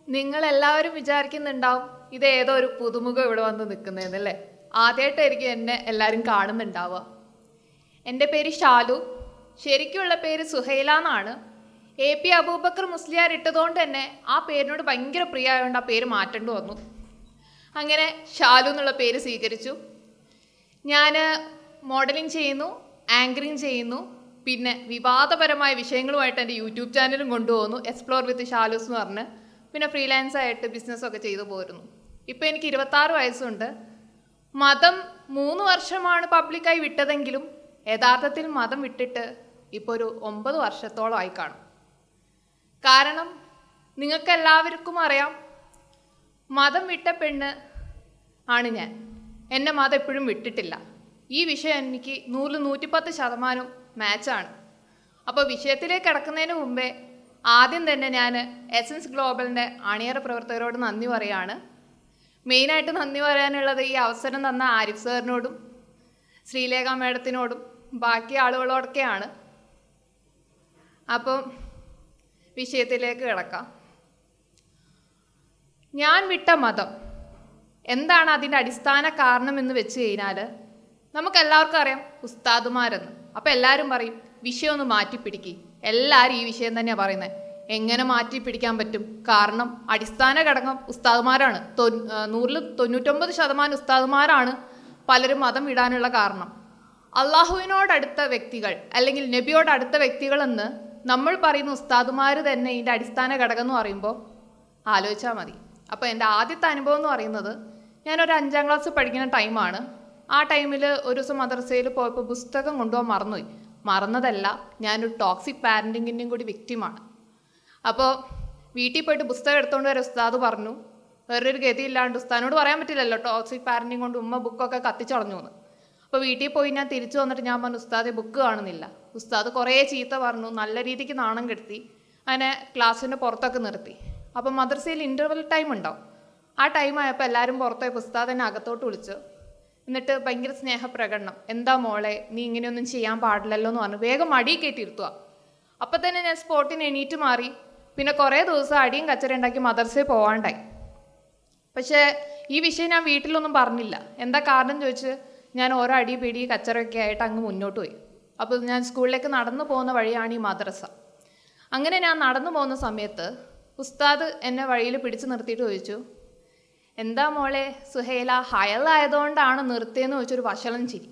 നിങ്ങൾ എല്ലാവരും വിചാരിക്കുന്നുണ്ടാവും ഇത് ഏതോ ഒരു പുതുമുഖം ഇവിടെ വന്ന് നിൽക്കുന്നതെന്നല്ലേ ആദ്യമായിട്ടായിരിക്കും എന്നെ എല്ലാവരും കാണുന്നുണ്ടാവുക എൻ്റെ പേര് ഷാലു ശരിക്കുള്ള പേര് സുഹൈല എന്നാണ് എ പി അബൂബക്കർ മുസ്ലിയാർ ഇട്ടതുകൊണ്ട് തന്നെ ആ പേരിനോട് ഭയങ്കര പ്രിയമായതുകൊണ്ട് ആ പേര് മാറ്റേണ്ടി വന്നു അങ്ങനെ ഷാലു എന്നുള്ള പേര് സ്വീകരിച്ചു ഞാൻ മോഡലിംഗ് ചെയ്യുന്നു ആങ്കറിങ് ചെയ്യുന്നു പിന്നെ വിവാദപരമായ വിഷയങ്ങളുമായിട്ട് എൻ്റെ യൂട്യൂബ് ചാനലും കൊണ്ടുപോകുന്നു എക്സ്പ്ലോർ വിത്ത് ഷാലൂസ് എന്ന് പറഞ്ഞ് പിന്നെ ഫ്രീലാൻസ് ആയിട്ട് ബിസിനസ്സൊക്കെ ചെയ്തു പോരുന്നു ഇപ്പോൾ എനിക്ക് ഇരുപത്താറ് വയസ്സുണ്ട് മതം മൂന്ന് വർഷമാണ് പബ്ലിക്കായി വിട്ടതെങ്കിലും യഥാർത്ഥത്തിൽ മതം വിട്ടിട്ട് ഇപ്പോൾ ഒരു ഒമ്പത് വർഷത്തോളം ആയി കാണും കാരണം നിങ്ങൾക്ക് എല്ലാവർക്കും അറിയാം മതം വിട്ട പെണ്ണ് ആണ് ഞാൻ എന്നെ മതം എപ്പോഴും വിട്ടിട്ടില്ല ഈ വിഷയം എനിക്ക് നൂറിൽ നൂറ്റിപ്പത്ത് ശതമാനം മാച്ചാണ് അപ്പോൾ വിഷയത്തിലേക്ക് കിടക്കുന്നതിന് മുമ്പേ ആദ്യം തന്നെ ഞാൻ എസൻസ് ഗ്ലോബലിൻ്റെ അണിയറ പ്രവർത്തകരോട് നന്ദി പറയാണ് മെയിനായിട്ട് നന്ദി പറയാനുള്ളത് ഈ അവസരം തന്ന ആരിഫ് സാറിനോടും ശ്രീലേഖ മേഡത്തിനോടും ബാക്കി ആളുകളോടൊക്കെയാണ് അപ്പം വിഷയത്തിലേക്ക് കിടക്കാം ഞാൻ വിട്ട മതം എന്താണ് അതിൻ്റെ അടിസ്ഥാന കാരണം എന്ന് വെച്ച് കഴിഞ്ഞാൽ നമുക്ക് എല്ലാവർക്കും അറിയാം ഉസ്താദുമാരെന്ന് അപ്പം എല്ലാവരും പറയും വിഷയം ഒന്ന് മാറ്റിപ്പിടിക്കി എല്ലാവരും ഈ വിഷയം തന്നെയാണ് പറയുന്നത് എങ്ങനെ മാറ്റി പിടിക്കാൻ പറ്റും കാരണം അടിസ്ഥാന ഘടകം ഉസ്താദുമാരാണ് തൊ- ആ, നൂറിൽ തൊണ്ണൂറ്റൊമ്പത് ശതമാനം ഉസ്താദുമാരാണ് പലരും മതം വിടാനുള്ള കാരണം അള്ളാഹുവിനോടടുത്ത വ്യക്തികൾ അല്ലെങ്കിൽ നബിയോട് അടുത്ത വ്യക്തികളെന്ന് നമ്മൾ പറയുന്ന ഉസ്താദുമാർ തന്നെ ഇതിൻ്റെ അടിസ്ഥാന ഘടകം എന്ന് പറയുമ്പോൾ ആലോചിച്ചാൽ മതി അപ്പോൾ എൻ്റെ ആദ്യത്തെ അനുഭവം എന്ന് പറയുന്നത് ഞാനൊരു അഞ്ചാം ക്ലാസ് പഠിക്കുന്ന ടൈമാണ് ആ ടൈമിൽ ഒരു ദിവസം മദ്രസയിൽ പോയപ്പോൾ പുസ്തകം കൊണ്ടുപോകാൻ മറന്നുപോയി മറന്നതല്ല ഞാനൊരു ടോക്സിക് പാരൻറ്റിങ്ങിൻ്റെയും കൂടി വിക്റ്റിമാണ് അപ്പോൾ വീട്ടിൽ പോയിട്ട് പുസ്തകം എടുത്തുകൊണ്ട് വരെ ഉസ്താദ് പറഞ്ഞു വേറൊരു ഗതിയില്ലാണ്ട് ഉസ്താദിനോട് പറയാൻ പറ്റില്ലല്ലോ ടോക്സിക് പാരൻറ്റിങ് കൊണ്ട് ഉമ്മ ബുക്കൊക്കെ കത്തിച്ചളഞ്ഞു എന്ന് അപ്പോൾ വീട്ടിൽ പോയി ഞാൻ തിരിച്ചു വന്നിട്ട് ഞാൻ പറഞ്ഞു ഉസ്താദെ ബുക്ക് കാണുന്നില്ല ഉസ്താദ് കുറേ ചീത്ത പറഞ്ഞു നല്ല രീതിക്ക് നാണം കെടുത്തി അങ്ങനെ ക്ലാസ്സിൻ്റെ പുറത്തൊക്കെ നിർത്തി അപ്പം മദ്രസയിൽ ഇൻ്റർവെൽ ടൈം ഉണ്ടാവും ആ ടൈം ആയപ്പോൾ എല്ലാവരും പുറത്തുപോയി ഉസ്താദ് എന്നെ അകത്തോട്ട് വിളിച്ചു എന്നിട്ട് ഭയങ്കര സ്നേഹപ്രകടനം എന്താ മോളെ നീ ഇങ്ങനെയൊന്നും ചെയ്യാൻ പാടില്ലല്ലോ എന്ന് പറഞ്ഞു വേഗം മടി കയറ്റിയിരുത്തുക അപ്പം തന്നെ ഞാൻ സ്പോട്ടിന് എണീറ്റ് മാറി പിന്നെ കുറേ ദിവസം അടിയും കച്ചറ ഉണ്ടാക്കി മദർസയിൽ പോവാണ്ടായി പക്ഷേ ഈ വിഷയം ഞാൻ വീട്ടിലൊന്നും പറഞ്ഞില്ല എന്താ കാരണം ചോദിച്ച് ഞാൻ ഓരോ അടി പിടി കച്ചറയൊക്കെ ആയിട്ട് അങ്ങ് മുന്നോട്ട് പോയി അപ്പോൾ ഞാൻ സ്കൂളിലേക്ക് നടന്നു പോകുന്ന വഴിയാണ് ഈ മദ്രസ അങ്ങനെ ഞാൻ നടന്നു പോകുന്ന സമയത്ത് ഉസ്താദ് എന്നെ വഴിയിൽ പിടിച്ചു നിർത്തിയിട്ട് ചോദിച്ചു എന്താ മോളെ സുഹേല ഹയലായതുകൊണ്ടാണ് നിർത്തിയെന്ന് ചോദിച്ചൊരു വഷളം ചിരി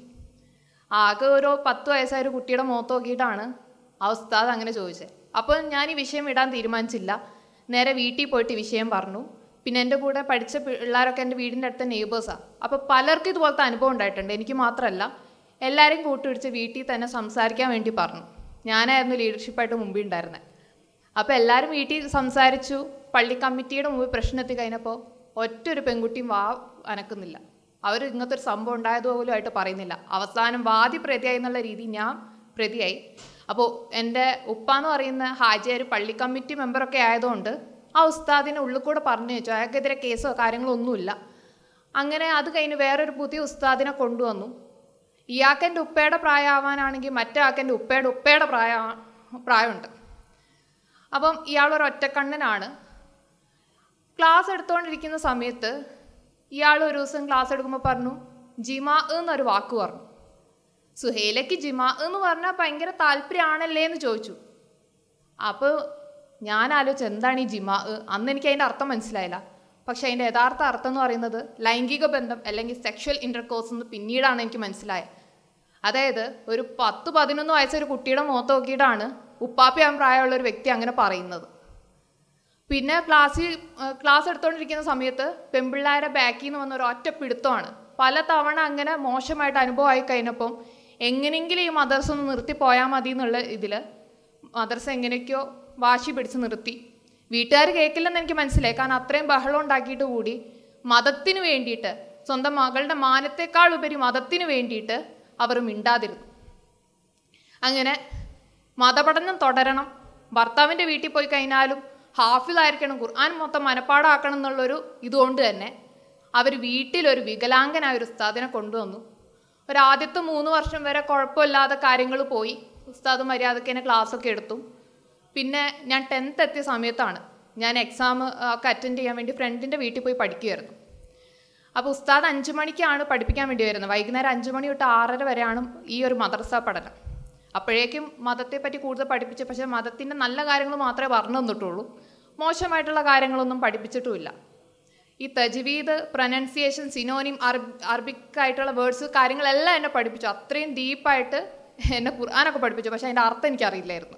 ആകെ ഒരു പത്ത് വയസ്സായ ഒരു കുട്ടിയുടെ മുഖത്ത് നോക്കിയിട്ടാണ് ആ ഉസ്താദ് അങ്ങനെ ചോദിച്ചത് അപ്പോൾ ഞാൻ ഈ വിഷയം ഇടാൻ തീരുമാനിച്ചില്ല നേരെ വീട്ടിൽ പോയിട്ട് ഈ വിഷയം പറഞ്ഞു പിന്നെ എൻ്റെ കൂടെ പഠിച്ച പിള്ളേരൊക്കെ എൻ്റെ വീടിൻ്റെ അടുത്ത നെയ്ബേഴ്സാണ് അപ്പോൾ പലർക്കും ഇതുപോലത്തെ അനുഭവം ഉണ്ടായിട്ടുണ്ട് എനിക്ക് മാത്രമല്ല എല്ലാവരെയും കൂട്ടുപിടിച്ച് വീട്ടിൽ തന്നെ സംസാരിക്കാൻ വേണ്ടി പറഞ്ഞു ഞാനായിരുന്നു ലീഡർഷിപ്പായിട്ട് മുമ്പിൽ ഉണ്ടായിരുന്നത് അപ്പോൾ എല്ലാവരും വീട്ടിൽ സംസാരിച്ചു പള്ളി കമ്മിറ്റിയുടെ മുമ്പ് പ്രശ്നം എത്തി കഴിഞ്ഞപ്പോൾ ഒറ്റ ഒരു പെൺകുട്ടിയും വാ അനക്കുന്നില്ല അവർ ഇങ്ങനത്തെ ഒരു സംഭവം ഉണ്ടായതുപോലും ആയിട്ട് പറയുന്നില്ല അവസാനം വാദി പ്രതിയായി എന്നുള്ള രീതി ഞാൻ പ്രതിയായി അപ്പോൾ എൻ്റെ ഉപ്പ എന്ന് പറയുന്ന ഹാജിയാർ പള്ളി കമ്മിറ്റി മെമ്പറൊക്കെ ആയതുകൊണ്ട് ആ ഉസ്താദിനെ ഉള്ളിൽ കൂടെ പറഞ്ഞു വെച്ചു അയാൾക്കെതിരെ കേസോ കാര്യങ്ങളോ ഒന്നുമില്ല അങ്ങനെ അത് കഴിഞ്ഞ് വേറൊരു പുതിയ ഉസ്താദിനെ കൊണ്ടുവന്നു ഇയാൾക്ക് എൻ്റെ ഉപ്പയുടെ പ്രായമാവാനാണെങ്കിൽ മറ്റേ ആൾക്ക് എൻ്റെ ഉപ്പയുടെ ഉപ്പയുടെ പ്രായ പ്രായമുണ്ട് അപ്പം ഇയാളൊരു ഒറ്റക്കണ്ണനാണ് ക്ലാസ് എടുത്തുകൊണ്ടിരിക്കുന്ന സമയത്ത് ഇയാൾ ഒരു ദിവസം ക്ലാസ് എടുക്കുമ്പോൾ പറഞ്ഞു ജിമാ എന്നൊരു വാക്ക് പറഞ്ഞു സുഹേലയ്ക്ക് ജിമാ എന്ന് പറഞ്ഞാൽ ഭയങ്കര താല്പര്യമാണല്ലേ എന്ന് ചോദിച്ചു അപ്പോൾ ഞാൻ ആലോചിച്ചു എന്താണ് ഈ ജിമാ അന്ന് എനിക്ക് അതിൻ്റെ അർത്ഥം മനസ്സിലായില്ല പക്ഷേ അതിൻ്റെ യഥാർത്ഥ അർത്ഥം എന്ന് പറയുന്നത് ലൈംഗിക ബന്ധം അല്ലെങ്കിൽ സെക്ഷൽ ഇൻ്റർകോഴ്സ് എന്ന് പിന്നീടാണ് എനിക്ക് മനസ്സിലായത് അതായത് ഒരു പത്ത് പതിനൊന്ന് വയസ്സൊരു കുട്ടിയുടെ മുഖത്ത് നോക്കിയിട്ടാണ് ഉപ്പാപ്പിയാൻ പ്രായമുള്ള ഒരു വ്യക്തി അങ്ങനെ പറയുന്നത് പിന്നെ ക്ലാസ്സിൽ ക്ലാസ് എടുത്തുകൊണ്ടിരിക്കുന്ന സമയത്ത് പെൺപിള്ളേരെ ബാക്കിൽ നിന്ന് വന്ന ഒരു ഒറ്റ പിടുത്തമാണ് പല തവണ അങ്ങനെ മോശമായിട്ട് അനുഭവമായി കഴിഞ്ഞപ്പം എങ്ങനെയെങ്കിലും ഈ മദർസ ഒന്ന് നിർത്തി പോയാൽ മതി എന്നുള്ള ഇതിൽ മദർസ എങ്ങനെയൊക്കെയോ വാശി പിടിച്ച് നിർത്തി വീട്ടുകാർ കേൾക്കില്ലെന്ന് എനിക്ക് മനസ്സിലായി കാരണം അത്രയും ബഹളം ഉണ്ടാക്കിയിട്ട് കൂടി മതത്തിന് വേണ്ടിയിട്ട് സ്വന്തം മകളുടെ മാനത്തെക്കാൾ ഉപരി മതത്തിന് വേണ്ടിയിട്ട് അവർ മിണ്ടാതിരുന്നു അങ്ങനെ മതപഠനം തുടരണം ഭർത്താവിൻ്റെ വീട്ടിൽ പോയി കഴിഞ്ഞാലും ഹാഫിലായിരിക്കണം ഖുർആൻ മൊത്തം മനപ്പാടാക്കണം എന്നുള്ളൊരു ഇതുകൊണ്ട് തന്നെ അവർ വീട്ടിലൊരു വികലാംഗനായ ഒരു ഉസ്താദിനെ കൊണ്ടുവന്നു ഒരു ആദ്യത്തെ മൂന്ന് വർഷം വരെ കുഴപ്പമില്ലാതെ കാര്യങ്ങൾ പോയി ഉസ്താദ് മര്യാദയ്ക്ക് തന്നെ ക്ലാസ്സൊക്കെ എടുത്തു പിന്നെ ഞാൻ ടെൻത്ത് എത്തിയ സമയത്താണ് ഞാൻ എക്സാം ഒക്കെ അറ്റൻഡ് ചെയ്യാൻ വേണ്ടി ഫ്രണ്ടിൻ്റെ വീട്ടിൽ പോയി പഠിക്കുമായിരുന്നു അപ്പോൾ ഉസ്താദ് അഞ്ച് മണിക്കാണ് പഠിപ്പിക്കാൻ വേണ്ടി വരുന്നത് വൈകുന്നേരം അഞ്ച് മണി തൊട്ട് ആറര വരെയാണ് ഈ ഒരു മദ്രസ പഠനം അപ്പോഴേക്കും മതത്തെപ്പറ്റി കൂടുതൽ പഠിപ്പിച്ച് പക്ഷേ മതത്തിൻ്റെ നല്ല കാര്യങ്ങൾ മാത്രമേ പറഞ്ഞു തന്നിട്ടുള്ളൂ മോശമായിട്ടുള്ള കാര്യങ്ങളൊന്നും പഠിപ്പിച്ചിട്ടുമില്ല ഈ തജ്വീദ് പ്രൊനൗൺസിയേഷൻ സിനോനിം അറബ് അറബിക് ആയിട്ടുള്ള വേർഡ്സ് കാര്യങ്ങളെല്ലാം എന്നെ പഠിപ്പിച്ചു അത്രയും ഡീപ്പായിട്ട് എന്നെ ഖുർആാനൊക്കെ പഠിപ്പിച്ചു പക്ഷേ അതിൻ്റെ അർത്ഥം എനിക്കറിയില്ലായിരുന്നു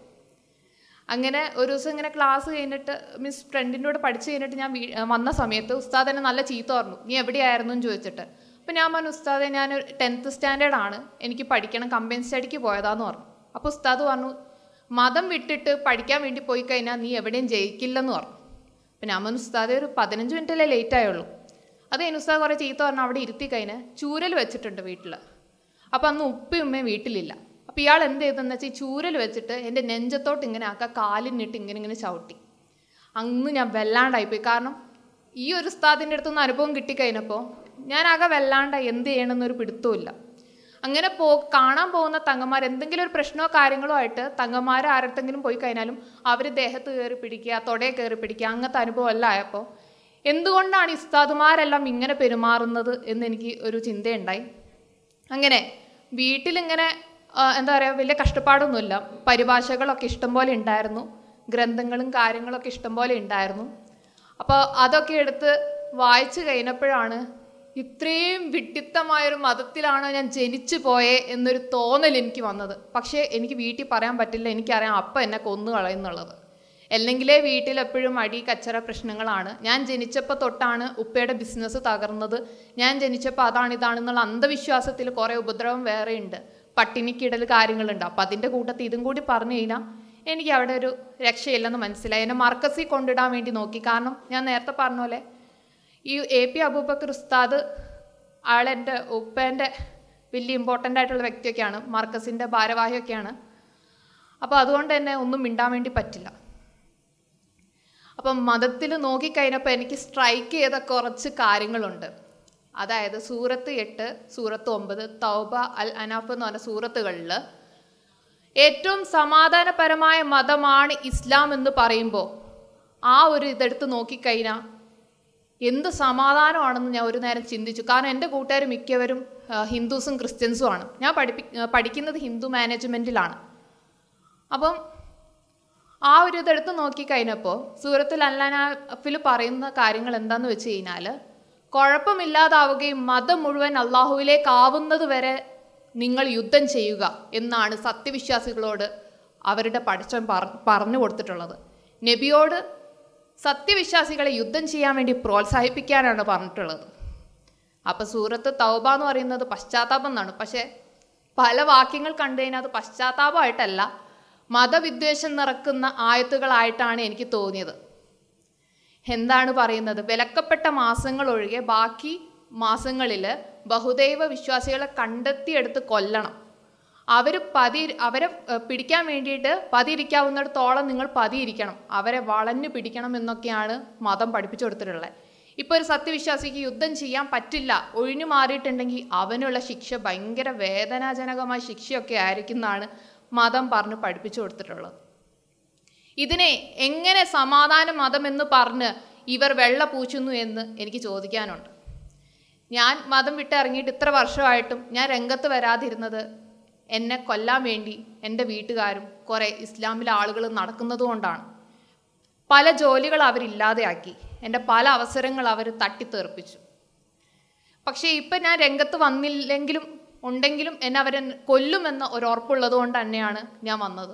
അങ്ങനെ ഒരു ദിവസം ഇങ്ങനെ ക്ലാസ് കഴിഞ്ഞിട്ട് മിസ് ഫ്രണ്ടിൻ്റെ കൂടെ പഠിച്ചു കഴിഞ്ഞിട്ട് ഞാൻ വീ- വന്ന സമയത്ത് ഉസ്താദ് എന്നെ നല്ല ചീത്ത പറഞ്ഞു നീ എവിടെയായിരുന്നു എന്ന് ചോദിച്ചിട്ട് അപ്പം ഞാൻ പറഞ്ഞു ഉസ്താദെ ഞാൻ ടെൻത്ത് സ്റ്റാൻഡേർഡ് ആണ് എനിക്ക് പഠിക്കണം കമ്പൈൻ സ്റ്റഡിക്ക് പോയതാന്ന് പറഞ്ഞു അപ്പോൾ ഉസ്താദ് പറഞ്ഞു മതം വിട്ടിട്ട് പഠിക്കാൻ വേണ്ടി പോയി കഴിഞ്ഞാൽ നീ എവിടെയും ജയിക്കില്ലെന്ന് പറഞ്ഞു അപ്പം ഞാൻ പറഞ്ഞു ഉസ്താദെ ഒരു പതിനഞ്ച് മിനിറ്റല്ലേ ലേറ്റ് ആയുള്ളൂ അത് കഴിഞ്ഞ് ഉസ്താദ് കുറേ ചീത്ത പറഞ്ഞു അവിടെ ഇരുത്തി കഴിഞ്ഞ് ചൂരൽ വെച്ചിട്ടുണ്ട് വീട്ടിൽ അപ്പം അന്ന് ഉപ്പയും ഉമ്മയും വീട്ടിലില്ല അപ്പം ഇയാൾ എന്ത് ചെയ്തെന്ന് വെച്ചാൽ ഈ ചൂരൽ വെച്ചിട്ട് എൻ്റെ നെഞ്ചത്തോട്ട് ഇങ്ങനെ ആക്കുക കാലിനിട്ട് ഇങ്ങനെ ഇങ്ങനെ ചവിട്ടി അന്ന് ഞാൻ വല്ലാണ്ടായിപ്പോയി കാരണം ഈ ഒരു ഉസ്താദിൻ്റെ അടുത്തുനിന്ന് അനുഭവം കിട്ടിക്കഴിഞ്ഞപ്പോൾ ഞാൻ ആകെ വല്ലാണ്ടായി എന്ത് ചെയ്യണമെന്നൊരു പിടുത്തവും അങ്ങനെ പോ കാണാൻ പോകുന്ന തങ്ങന്മാർ എന്തെങ്കിലും ഒരു പ്രശ്നമോ കാര്യങ്ങളോ ആയിട്ട് തങ്ങന്മാർ ആരടുത്തെങ്കിലും പോയി കഴിഞ്ഞാലും അവർ ദേഹത്ത് കയറി പിടിക്കുക തൊടയെ കയറി പിടിക്കുക അങ്ങനത്തെ അനുഭവം എല്ലാം ആയപ്പോൾ എന്തുകൊണ്ടാണ് ഈ ഉസ്താദുമാരെല്ലാം ഇങ്ങനെ പെരുമാറുന്നത് എന്ന് എനിക്ക് ഒരു ചിന്തയുണ്ടായി അങ്ങനെ വീട്ടിലിങ്ങനെ ആ, എന്താ പറയുക വലിയ കഷ്ടപ്പാടൊന്നുമില്ല പരിഭാഷകളൊക്കെ ഇഷ്ടംപോലെ ഉണ്ടായിരുന്നു ഗ്രന്ഥങ്ങളും കാര്യങ്ങളൊക്കെ ഇഷ്ടംപോലെ ഉണ്ടായിരുന്നു അപ്പോൾ അതൊക്കെ എടുത്ത് വായിച്ചു കഴിഞ്ഞപ്പോഴാണ് ഇത്രയും വിഡിത്തമായൊരു മതത്തിലാണോ ഞാൻ ജനിച്ചു പോയേ എന്നൊരു തോന്നൽ എനിക്ക് വന്നത് പക്ഷേ എനിക്ക് വീട്ടിൽ പറയാൻ പറ്റില്ല എനിക്കറിയാം അപ്പം എന്നെ കൊന്നു കളയുന്നുള്ളത് അല്ലെങ്കിലേ വീട്ടിൽ എപ്പോഴും അടി കച്ചറ പ്രശ്നങ്ങളാണ് ഞാൻ ജനിച്ചപ്പോൾ തൊട്ടാണ് ഉപ്പയുടെ ബിസിനസ് തകർന്നത് ഞാൻ ജനിച്ചപ്പോൾ അതാണ് ഇതാണെന്നുള്ള അന്ധവിശ്വാസത്തിൽ കുറേ ഉപദ്രവം വേറെ ഉണ്ട് പട്ടിണിക്കിടൽ കാര്യങ്ങളുണ്ട് അപ്പം അതിൻ്റെ കൂട്ടത്തിൽ ഇതും കൂടി പറഞ്ഞു കഴിഞ്ഞാൽ എനിക്ക് അവിടെ ഒരു രക്ഷയില്ലെന്ന് മനസ്സിലായി എന്നെ മർക്കസിൽ കൊണ്ടിടാൻ വേണ്ടി നോക്കി കാരണം ഞാൻ നേരത്തെ പറഞ്ഞ പോലെ ഈ എ പി അബൂബക്കർ ഉസ്താദ് ആളെൻ്റെ ഉപ്പേൻ്റെ വലിയ ഇമ്പോർട്ടൻ്റ് ആയിട്ടുള്ള വ്യക്തിയൊക്കെയാണ് മർക്കസിൻ്റെ ഭാരവാഹിയൊക്കെയാണ് അപ്പോൾ അതുകൊണ്ട് തന്നെ ഒന്നും മിണ്ടാൻ വേണ്ടി പറ്റില്ല അപ്പം മതത്തിൽ നോക്കിക്കഴിഞ്ഞപ്പോൾ എനിക്ക് സ്ട്രൈക്ക് ചെയ്ത കുറച്ച് കാര്യങ്ങളുണ്ട് അതായത് സൂറത്ത് എട്ട് സൂറത്ത് ഒമ്പത് തൗബ അൽ അനാഫ് എന്ന് പറഞ്ഞ സൂറത്തുകളിൽ ഏറ്റവും സമാധാനപരമായ മതമാണ് ഇസ്ലാം എന്ന് പറയുമ്പോൾ ആ ഒരു ഇതെടുത്ത് നോക്കിക്കഴിഞ്ഞാൽ എന്ത് സമാധാനമാണെന്ന് ഞാൻ ഒരു നേരം ചിന്തിച്ചു കാരണം എൻ്റെ കൂട്ടുകാർ മിക്കവരും ആ, ഹിന്ദുസും ക്രിസ്ത്യൻസും ആണ് ഞാൻ പഠിപ്പി ആ, പഠിക്കുന്നത് ഹിന്ദു മാനേജ്മെൻറ്റിലാണ് അപ്പം ആ ഒരു ഇതെടുത്ത് നോക്കിക്കഴിഞ്ഞപ്പോൾ സൂറത്തുൽ അല്ലാനാഫിൽ പറയുന്ന കാര്യങ്ങൾ എന്താന്ന് വെച്ച് കഴിഞ്ഞാൽ കുഴപ്പമില്ലാതാവുകയും മതം മുഴുവൻ അള്ളാഹുവിലേക്കാവുന്നത് വരെ നിങ്ങൾ യുദ്ധം ചെയ്യുക എന്നാണ് സത്യവിശ്വാസികളോട് അവരുടെ പഠിച്ചൻ പറ പറഞ്ഞു കൊടുത്തിട്ടുള്ളത് നബിയോട് സത്യവിശ്വാസികളെ യുദ്ധം ചെയ്യാൻ വേണ്ടി പ്രോത്സാഹിപ്പിക്കാനാണ് പറഞ്ഞിട്ടുള്ളത് അപ്പോൾ സൂറത്ത് തൗബ എന്ന് പറയുന്നത് പശ്ചാത്താപം എന്നാണ് പക്ഷേ പല വാക്യങ്ങൾ കണ്ടു കഴിഞ്ഞാൽ അത് പശ്ചാത്താപമായിട്ടല്ല മതവിദ്വേഷം നിറക്കുന്ന ആയത്തുകളായിട്ടാണ് എനിക്ക് തോന്നിയത് എന്താണ് പറയുന്നത് വിലക്കപ്പെട്ട മാസങ്ങൾ ഒഴികെ ബാക്കി മാസങ്ങളിൽ ബഹുദൈവ വിശ്വാസികളെ കണ്ടെത്തിയെടുത്ത് കൊല്ലണം അവർ പതി അവരെ ഏഹ്, പിടിക്കാൻ വേണ്ടിയിട്ട് പതിയിരിക്കാവുന്നിടത്തോളം നിങ്ങൾ പതിയിരിക്കണം അവരെ വളഞ്ഞു പിടിക്കണം എന്നൊക്കെയാണ് മതം പഠിപ്പിച്ചു കൊടുത്തിട്ടുള്ളത് ഇപ്പോൾ ഒരു സത്യവിശ്വാസിക്ക് യുദ്ധം ചെയ്യാൻ പറ്റില്ല ഒഴിഞ്ഞു മാറിയിട്ടുണ്ടെങ്കിൽ അവനുള്ള ശിക്ഷ ഭയങ്കര വേദനാജനകമായ ശിക്ഷയൊക്കെ ആയിരിക്കും എന്നാണ് മതം പറഞ്ഞ് പഠിപ്പിച്ചു കൊടുത്തിട്ടുള്ളത് ഇതിനെ എങ്ങനെ സമാധാന മതം എന്ന് പറഞ്ഞ് ഇവർ വെള്ള പൂച്ചുന്നു എന്ന് എനിക്ക് ചോദിക്കാനുണ്ട് ഞാൻ മതം വിട്ട് ഇറങ്ങിയിട്ട് ഇത്ര വർഷമായിട്ടും ഞാൻ രംഗത്ത് വരാതിരുന്നത് എന്നെ കൊല്ലാൻ വേണ്ടി എൻ്റെ വീട്ടുകാരും കുറേ ഇസ്ലാമിലെ ആളുകൾ നടക്കുന്നത് കൊണ്ടാണ് പല ജോലികൾ അവരില്ലാതെയാക്കി എൻ്റെ പല അവസരങ്ങൾ അവർ തട്ടിത്തെറിപ്പിച്ചു പക്ഷേ ഇപ്പം ഞാൻ രംഗത്ത് വന്നില്ലെങ്കിലും ഉണ്ടെങ്കിലും എന്നെ അവരെ കൊല്ലുമെന്ന ഒരു ഉറപ്പുള്ളത് കൊണ്ട് തന്നെയാണ് ഞാൻ വന്നത്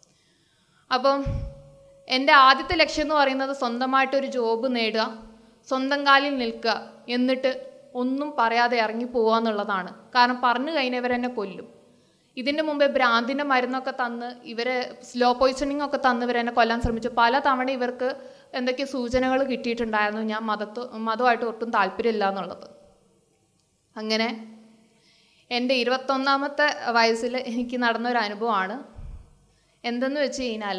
അപ്പം എൻ്റെ ആദ്യത്തെ ലക്ഷ്യം എന്ന് പറയുന്നത് സ്വന്തമായിട്ടൊരു ജോബ് നേടുക സ്വന്തം കാലിൽ നിൽക്കുക എന്നിട്ട് ഒന്നും പറയാതെ ഇറങ്ങി പോവുക എന്നുള്ളതാണ് കാരണം പറഞ്ഞു കഴിഞ്ഞവരെന്നെ കൊല്ലും ഇതിൻ്റെ മുമ്പേ ഭ്രാന്തിൻ്റെ മരുന്നൊക്കെ തന്ന് ഇവരെ സ്ലോ പോയിസണിങ് ഒക്കെ തന്ന് ഇവരെന്നെ കൊല്ലാൻ ശ്രമിച്ചു പല തവണ ഇവർക്ക് എന്തൊക്കെ സൂചനകൾ കിട്ടിയിട്ടുണ്ടായിരുന്നു ഞാൻ മതത്വ മതമായിട്ട് ഒട്ടും താല്പര്യമില്ല എന്നുള്ളത് അങ്ങനെ എൻ്റെ ഇരുപത്തൊന്നാമത്തെ വയസ്സിൽ എനിക്ക് നടന്നൊരു അനുഭവമാണ് എന്തെന്ന് വെച്ച് കഴിഞ്ഞാൽ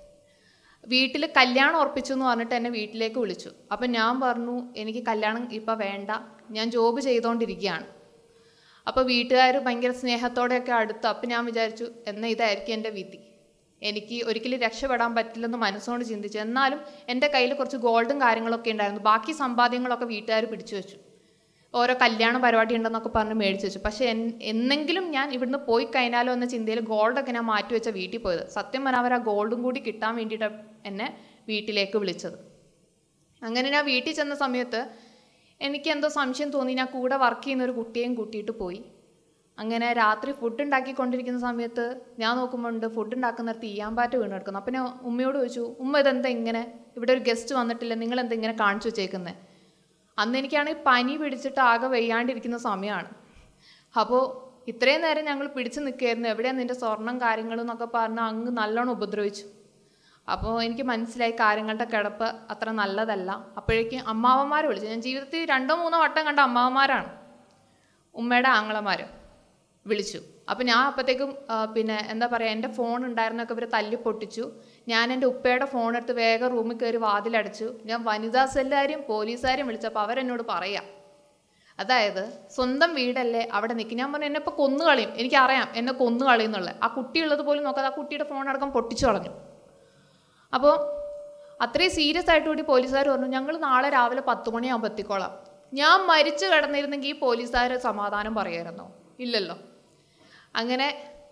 വീട്ടിൽ കല്യാണം ഉറപ്പിച്ചു എന്ന് പറഞ്ഞിട്ട് എന്നെ വീട്ടിലേക്ക് വിളിച്ചു അപ്പം ഞാൻ പറഞ്ഞു എനിക്ക് കല്യാണം ഇപ്പം വേണ്ട ഞാൻ ജോബ് ചെയ്തുകൊണ്ടിരിക്കുകയാണ് അപ്പോൾ വീട്ടുകാർ ഭയങ്കര സ്നേഹത്തോടെയൊക്കെ അടുത്തു അപ്പം ഞാൻ വിചാരിച്ചു എന്നാൽ ഇതായിരിക്കും എൻ്റെ വിധി എനിക്ക് ഒരിക്കലും രക്ഷപ്പെടാൻ പറ്റില്ലെന്ന് മനസ്സുകൊണ്ട് ചിന്തിച്ചു എന്നാലും എൻ്റെ കയ്യിൽ കുറച്ച് ഗോൾഡും കാര്യങ്ങളൊക്കെ ഉണ്ടായിരുന്നു ബാക്കി സമ്പാദ്യങ്ങളൊക്കെ വീട്ടുകാർ പിടിച്ചു വെച്ചു ഓരോ കല്യാണ പരിപാടി ഉണ്ടെന്നൊക്കെ പറഞ്ഞ് മേടിച്ചു വെച്ചു പക്ഷേ എൻ എന്നെങ്കിലും ഞാൻ ഇവിടുന്ന് പോയി കഴിഞ്ഞാലോ എന്ന ചിന്തയിൽ ഗോൾഡൊക്കെ ഞാൻ മാറ്റി വെച്ച വീട്ടിൽ പോയത് സത്യം പറഞ്ഞാൽ അവർ ആ ഗോൾഡും കൂടി കിട്ടാൻ വേണ്ടിയിട്ട് എന്നെ വീട്ടിലേക്ക് വിളിച്ചത് അങ്ങനെ ഞാൻ വീട്ടിൽ ചെന്ന സമയത്ത് എനിക്ക് എന്തോ സംശയം തോന്നി ഞാൻ കൂടെ വർക്ക് ചെയ്യുന്ന ഒരു കുട്ടിയെയും കൂട്ടിയിട്ട് പോയി അങ്ങനെ രാത്രി ഫുഡ് ഉണ്ടാക്കിക്കൊണ്ടിരിക്കുന്ന സമയത്ത് ഞാൻ നോക്കുമ്പോൾ ഉണ്ട് ഫുഡ് ഉണ്ടാക്കുന്നിടത്ത് ഈയാമ്പാറ്റ് വീണ് കിടക്കുന്നു അപ്പം ഞാൻ ഉമ്മയോട് ചോദിച്ചു ഉമ്മ ഇതെന്താ ഇങ്ങനെ ഇവിടെ ഒരു ഗസ്റ്റ് വന്നിട്ടില്ല നിങ്ങൾ എന്താ ഇങ്ങനെ കാണിച്ചു വെച്ചേക്കുന്നത് അന്ന് എനിക്കാണെങ്കിൽ പനി പിടിച്ചിട്ട് ആകെ വെയ്യാണ്ടിരിക്കുന്ന സമയമാണ് അപ്പോൾ ഇത്രയും നേരം ഞങ്ങൾ പിടിച്ചു നിൽക്കുകയായിരുന്നു എവിടെയാണ് നിൻ്റെ സ്വർണം കാര്യങ്ങളും എന്നൊക്കെ പറഞ്ഞ് അങ്ങ് നല്ലോണം ഉപദ്രവിച്ചു അപ്പോൾ എനിക്ക് മനസ്സിലായി കാര്യങ്ങളുടെ കിടപ്പ് അത്ര നല്ലതല്ല അപ്പോഴേക്കും അമ്മാവന്മാരെ വിളിച്ചു ഞാൻ ജീവിതത്തിൽ രണ്ടോ മൂന്നോ വട്ടം കണ്ട അമ്മാവന്മാരാണ് ഉമ്മയുടെ ആങ്ങളമാർ വിളിച്ചു അപ്പോൾ ഞാൻ അപ്പോഴത്തേക്കും ആ, പിന്നെ എന്താ പറയുക എൻ്റെ ഫോൺ ഉണ്ടായിരുന്നൊക്കെ ഇവർ തല്ലി പൊട്ടിച്ചു ഞാൻ എൻ്റെ ഉപ്പയുടെ ഫോൺ എടുത്ത് വേഗം റൂമിൽ കയറി വാതിലടച്ചു ഞാൻ വനിതാ സെല്ലുകാരും പോലീസുകാരും വിളിച്ചപ്പോൾ അവരെന്നോട് പറയാം അതായത് സ്വന്തം വീടല്ലേ അവിടെ നിൽക്കും ഞാൻ പറഞ്ഞു എന്നെ ഇപ്പോൾ കൊന്നു കളയും എനിക്കറിയാം എന്നെ കൊന്നു കളയുന്നുള്ളത് ആ കുട്ടിയുള്ളത് പോലും നോക്കാതെ ആ കുട്ടിയുടെ ഫോൺ അടക്കം പൊട്ടിച്ചു കളഞ്ഞു അപ്പോൾ അത്രയും സീരിയസ് ആയിട്ട് കൂടി പോലീസുകാർ പറഞ്ഞു ഞങ്ങൾ നാളെ രാവിലെ പത്ത് മണിയാകുമ്പോൾ എത്തിക്കോളാം ഞാൻ മരിച്ചു കിടന്നിരുന്നെങ്കിൽ ഈ പോലീസുകാർ സമാധാനം പറയായിരുന്നോ ഇല്ലല്ലോ അങ്ങനെ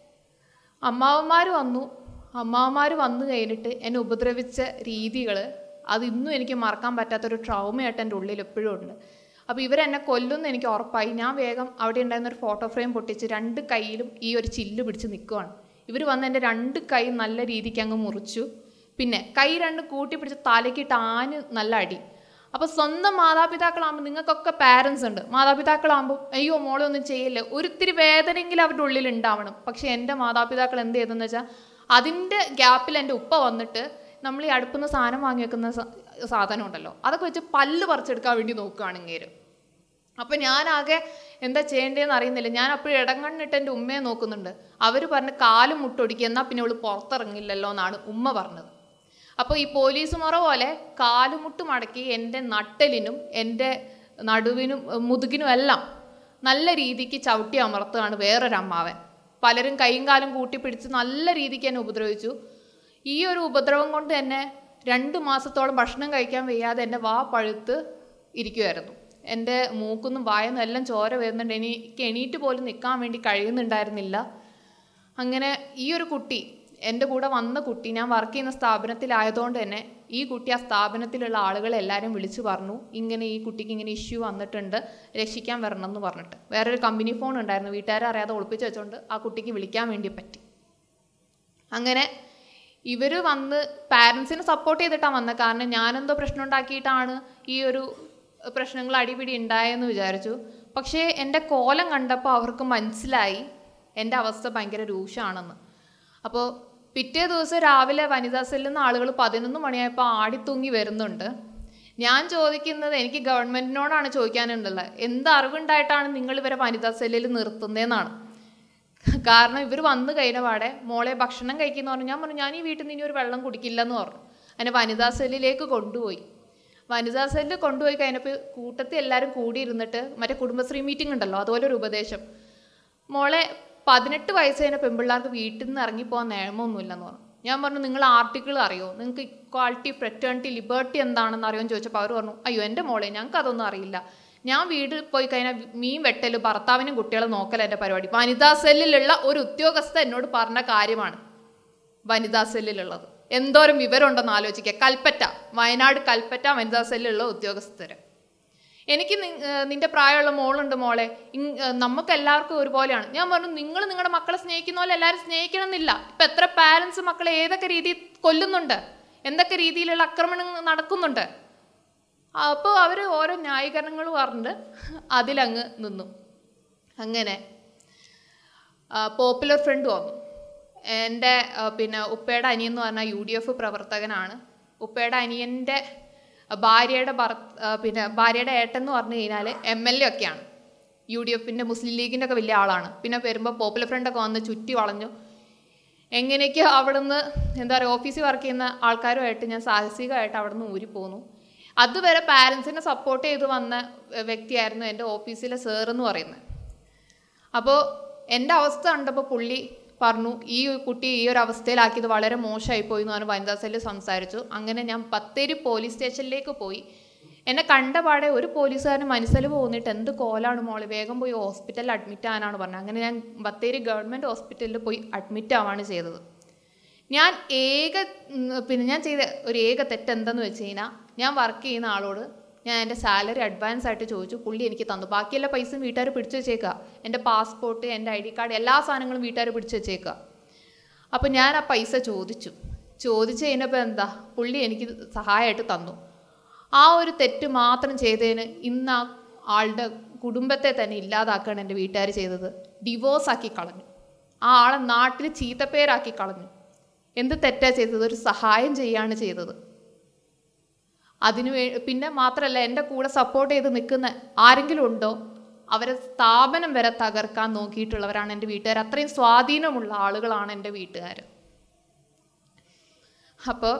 അമ്മാവന്മാർ വന്നു അമ്മാവന്മാർ വന്നു കഴിഞ്ഞിട്ട് എന്നെ ഉപദ്രവിച്ച രീതികൾ അത് ഇന്നും എനിക്ക് മറക്കാൻ പറ്റാത്തൊരു ട്രൗമയായിട്ട് എൻ്റെ ഉള്ളിൽ എപ്പോഴും ഉണ്ട് അപ്പോൾ ഇവരെന്നെ കൊല്ലുമെന്ന് എനിക്ക് ഉറപ്പായി ഞാൻ വേഗം അവിടെ ഉണ്ടായിരുന്ന ഒരു ഫോട്ടോ ഫ്രെയിം പൊട്ടിച്ച് രണ്ട് കൈയിലും ഈ ഒരു ചില്ല് പിടിച്ച് നിൽക്കുവാണ് ഇവർ വന്ന് എൻ്റെ രണ്ട് കൈ നല്ല രീതിക്ക് അങ്ങ് മുറിച്ചു പിന്നെ കൈ രണ്ട് കൂട്ടി പിടിച്ച് തലക്കിട്ട് ആന് നല്ല അടി അപ്പോൾ സ്വന്തം മാതാപിതാക്കളാകുമ്പോൾ നിങ്ങൾക്കൊക്കെ പാരൻസ് ഉണ്ട് മാതാപിതാക്കളാകുമ്പോൾ അയ്യോ മോളെ ഒന്നും ചെയ്യില്ല ഒരിത്തിരി വേദനയെങ്കിലും അവരുടെ ഉള്ളിൽ ഉണ്ടാവണം പക്ഷേ എൻ്റെ മാതാപിതാക്കൾ എന്ത് ചെയ്തെന്ന് വെച്ചാൽ അതിൻ്റെ ഗ്യാപ്പിൽ എൻ്റെ ഉപ്പ വന്നിട്ട് നമ്മൾ ഈ അടുപ്പുന്ന സാധനം വാങ്ങി വെക്കുന്ന സ- സാധനം ഉണ്ടല്ലോ അതൊക്കെ വെച്ച് പല്ല് പറിച്ചെടുക്കാൻ വേണ്ടി നോക്കുകയാണെങ്കിൽ അപ്പം ഞാനാകെ എന്താ ചെയ്യേണ്ടതെന്ന് അറിയുന്നില്ല ഞാൻ അപ്പോഴും ഇടങ്ങണ്ണിട്ട് എൻ്റെ ഉമ്മയെ നോക്കുന്നുണ്ട് അവർ പറഞ്ഞ് കാലും മുട്ടൊടിക്കുക എന്നാൽ പിന്നെ അവള് പുറത്തിറങ്ങില്ലല്ലോ എന്നാണ് ഉമ്മ പറഞ്ഞത് അപ്പോൾ ഈ പോലീസ് മുറ പോലെ കാലുമുട്ട് മടക്കി എൻ്റെ നട്ടലിനും എൻ്റെ നടുവിനും ഏഹ് മുതുകിനും എല്ലാം നല്ല രീതിക്ക് ചവിട്ടി അമർത്തുകയാണ് വേറൊരു അമ്മാവൻ പലരും കൈയും കാലും കൂട്ടിപ്പിടിച്ച് നല്ല രീതിക്ക് എന്നെ ഉപദ്രവിച്ചു ഈ ഒരു ഉപദ്രവം കൊണ്ട് തന്നെ രണ്ട് മാസത്തോളം ഭക്ഷണം കഴിക്കാൻ വയ്യാതെ എൻ്റെ വാ പഴുത്ത് ഇരിക്കുമായിരുന്നു എൻ്റെ മൂക്കുന്നും വായൊന്നും എല്ലാം ചോര വരുന്നുണ്ട് എനിക്ക് എണീറ്റ് പോലും നിൽക്കാൻ വേണ്ടി കഴിയുന്നുണ്ടായിരുന്നില്ല അങ്ങനെ ഈ ഒരു കുട്ടി എൻ്റെ കൂടെ വന്ന കുട്ടി ഞാൻ വർക്ക് ചെയ്യുന്ന സ്ഥാപനത്തിലായതുകൊണ്ട് തന്നെ ഈ കുട്ടി ആ സ്ഥാപനത്തിലുള്ള ആളുകളെ എല്ലാവരും വിളിച്ചു പറഞ്ഞു ഇങ്ങനെ ഈ കുട്ടിക്ക് ഇങ്ങനെ ഇഷ്യൂ വന്നിട്ടുണ്ട് രക്ഷിക്കാൻ വരണം എന്ന് പറഞ്ഞിട്ട് വേറൊരു കമ്പനി ഫോൺ ഉണ്ടായിരുന്നു വീട്ടുകാരെ അറിയാതെ ഒളിപ്പിച്ച് വെച്ചുകൊണ്ട് ആ കുട്ടിക്ക് വിളിക്കാൻ വേണ്ടി പറ്റി അങ്ങനെ ഇവർ വന്ന് പാരൻസിനെ സപ്പോർട്ട് ചെയ്തിട്ടാണ് വന്നത് കാരണം ഞാനെന്തോ പ്രശ്നം ഉണ്ടാക്കിയിട്ടാണ് ഈ ഒരു പ്രശ്നങ്ങൾ അടിപിടി ഉണ്ടായെന്ന് വിചാരിച്ചു പക്ഷേ എൻ്റെ കോലം കണ്ടപ്പോൾ അവർക്ക് മനസ്സിലായി എൻ്റെ അവസ്ഥ ഭയങ്കര രൂക്ഷമാണെന്ന് അപ്പോൾ പിറ്റേ ദിവസം രാവിലെ വനിതാ സെല്ലിൽ നിന്ന് ആളുകൾ പതിനൊന്ന് മണിയായപ്പോൾ ആടിത്തൂങ്ങി വരുന്നുണ്ട് ഞാൻ ചോദിക്കുന്നത് എനിക്ക് ഗവൺമെൻറ്റിനോടാണ് ചോദിക്കാനുള്ളത് എന്ത് അറിവുണ്ടായിട്ടാണ് നിങ്ങൾ ഇവരെ വനിതാ സെല്ലിൽ നിർത്തുന്നതെന്നാണ് കാരണം ഇവർ വന്നു കഴിഞ്ഞ പാടെ മോളെ ഭക്ഷണം കഴിക്കുന്ന പറഞ്ഞു ഞാൻ പറഞ്ഞു ഞാൻ ഈ വീട്ടിൽ നിന്ന് ഇനി ഒരു വെള്ളം കുടിക്കില്ല എന്ന് പറഞ്ഞു അതിനെ വനിതാ സെല്ലിലേക്ക് കൊണ്ടുപോയി വനിതാ സെല്ല് കൊണ്ടുപോയി കഴിഞ്ഞപ്പോൾ കൂട്ടത്തിൽ എല്ലാവരും കൂടിയിരുന്നിട്ട് മറ്റേ കുടുംബശ്രീ മീറ്റിംഗ് ഉണ്ടല്ലോ അതുപോലെ ഒരു ഉപദേശം മോളെ പതിനെട്ട് വയസ്സ് കഴിഞ്ഞ പെൺപിള്ളേർക്ക് വീട്ടിൽ നിന്ന് ഇറങ്ങിപ്പോകാൻ നിയമമൊന്നുമില്ലെന്ന് പറഞ്ഞു ഞാൻ പറഞ്ഞു നിങ്ങൾ ആർട്ടിക്കിൾ അറിയോ നിങ്ങൾക്ക് ഇക്വാളിറ്റി ഫ്രെറ്റേണിറ്റി ലിബർട്ടി എന്താണെന്ന് അറിയുമെന്ന് ചോദിച്ചപ്പോൾ അവർ പറഞ്ഞു അയ്യോ എൻ്റെ മോളെ ഞങ്ങൾക്ക് അതൊന്നും അറിയില്ല ഞാൻ വീട്ടിൽ പോയി കഴിഞ്ഞാൽ മീൻ വെട്ടൽ ഭർത്താവിനും കുട്ടികളെ നോക്കൽ എൻ്റെ പരിപാടി വനിതാ സെല്ലിലുള്ള ഒരു ഉദ്യോഗസ്ഥ എന്നോട് പറഞ്ഞ കാര്യമാണ് വനിതാ സെല്ലിലുള്ളത് എന്തോരം വിവരമുണ്ടെന്ന് ആലോചിക്കുക കൽപ്പറ്റ വയനാട് കൽപ്പറ്റ വനിതാ സെല്ലിലുള്ള ഉദ്യോഗസ്ഥര് എനിക്ക് നി- ഏർ നിന്റെ പ്രായമുള്ള മോളുണ്ട് മോളെ ഇങ്- ഏർ നമുക്ക് എല്ലാവർക്കും ഒരുപോലെയാണ് ഞാൻ പറഞ്ഞു നിങ്ങൾ നിങ്ങളുടെ മക്കളെ സ്നേഹിക്കുന്ന പോലെ എല്ലാവരും സ്നേഹിക്കണം എന്നില്ല ഇപ്പൊ എത്ര പാരൻസ് മക്കളെ ഏതൊക്കെ രീതിയിൽ കൊല്ലുന്നുണ്ട് എന്തൊക്കെ രീതിയിലുള്ള ആക്രമണങ്ങൾ നടക്കുന്നുണ്ട് അപ്പോൾ അവർ ഓരോ ന്യായീകരണങ്ങൾ പറഞ്ഞിട്ട് അതിലങ്ങ് നിന്നു അങ്ങനെ പോപ്പുലർ ഫ്രണ്ട് വന്നു എൻ്റെ ആ, പിന്നെ ഉപ്പയുടെ അനിയൻ എന്ന് പറഞ്ഞാൽ യു ഡി എഫ് പ്രവർത്തകനാണ് ഉപ്പയുടെ അനിയൻ്റെ ഭാര്യയുടെ ഭർ ആ, പിന്നെ ഭാര്യയുടെ ഏട്ടൻ എന്ന് പറഞ്ഞു കഴിഞ്ഞാൽ എം എൽ എ ഒക്കെയാണ് യു ഡി എഫിൻ്റെ മുസ്ലിം ലീഗിൻ്റെ ഒക്കെ വലിയ ആളാണ് പിന്നെ വരുമ്പോൾ പോപ്പുലർ ഫ്രണ്ടൊക്കെ വന്ന് ചുറ്റി വളഞ്ഞു എങ്ങനെയൊക്കെ അവിടുന്ന് എന്താ പറയുക ഓഫീസിൽ വർക്ക് ചെയ്യുന്ന ആൾക്കാരുമായിട്ട് ഞാൻ സാഹസികമായിട്ട് അവിടുന്ന് ഊരിപ്പോന്നു അതുവരെ പാരൻസിനെ സപ്പോർട്ട് ചെയ്ത് വന്ന ഏർ, വ്യക്തിയായിരുന്നു എൻ്റെ ഓഫീസിലെ സേർ എന്ന് പറയുന്നത് അപ്പോൾ എൻ്റെ അവസ്ഥ കണ്ടപ്പോൾ പുള്ളി പറഞ്ഞു ഈ കുട്ടി ഈ ഒരു അവസ്ഥയിലാക്കിയത് വളരെ മോശമായി പോയി എന്ന് പറഞ്ഞ് വനിതാ സെല്ല് സംസാരിച്ചു അങ്ങനെ ഞാൻ ബത്തേരി പോലീസ് സ്റ്റേഷനിലേക്ക് പോയി എന്നെ കണ്ട പാടെ ഒരു പോലീസുകാരന് മനസ്സിൽ പോന്നിട്ട് എന്ത് കോലാണ് മോളെ വേഗം പോയി ഹോസ്പിറ്റലിൽ അഡ്മിറ്റ് ആവാനാണ് പറഞ്ഞത് അങ്ങനെ ഞാൻ ബത്തേരി ഗവൺമെൻറ് ഹോസ്പിറ്റലിൽ പോയി അഡ്മിറ്റ് ആവാണ് ചെയ്തത് ഞാൻ ഏക ഉം, പിന്നെ ഞാൻ ചെയ്ത ഒരു ഏക തെറ്റ് എന്തെന്ന് വെച്ച് കഴിഞ്ഞാൽ ഞാൻ വർക്ക് ചെയ്യുന്ന ആളോട് ഞാൻ എൻ്റെ സാലറി അഡ്വാൻസ് ആയിട്ട് ചോദിച്ചു പുള്ളി എനിക്ക് തന്നു ബാക്കിയെല്ലാ പൈസയും വീട്ടുകാർ പിടിച്ചു വെച്ചേക്കുക എൻ്റെ പാസ്പോർട്ട് എൻ്റെ ഐ ഡി കാർഡ് എല്ലാ സാധനങ്ങളും വീട്ടുകാർ പിടിച്ചു വെച്ചേക്കുക അപ്പോൾ ഞാൻ ആ പൈസ ചോദിച്ചു ചോദിച്ചു കഴിഞ്ഞപ്പോൾ എന്താ പുള്ളി എനിക്ക് സഹായമായിട്ട് തന്നു ആ ഒരു തെറ്റ് മാത്രം ചെയ്തതിന് ഇന്ന് ആ ആളുടെ കുടുംബത്തെ തന്നെ ഇല്ലാതാക്കുകയാണ് എൻ്റെ വീട്ടുകാർ ചെയ്തത് ഡിവോഴ്സ് ആക്കി കളഞ്ഞു ആ ആളെ നാട്ടിൽ ചീത്തപ്പേരാക്കി കളഞ്ഞു എന്ത് തെറ്റാ ചെയ്തത് ഒരു സഹായം ചെയ്യാണ് ചെയ്തത് അതിനു വേ പിന്നെ മാത്രമല്ല എൻ്റെ കൂടെ സപ്പോർട്ട് ചെയ്ത് നിൽക്കുന്ന ആരെങ്കിലും ഉണ്ടോ അവരെ സ്ഥാപനം വരെ തകർക്കാൻ നോക്കിയിട്ടുള്ളവരാണ് എൻ്റെ വീട്ടുകാർ അത്രയും സ്വാധീനമുള്ള ആളുകളാണ് എൻ്റെ വീട്ടുകാർ അപ്പോൾ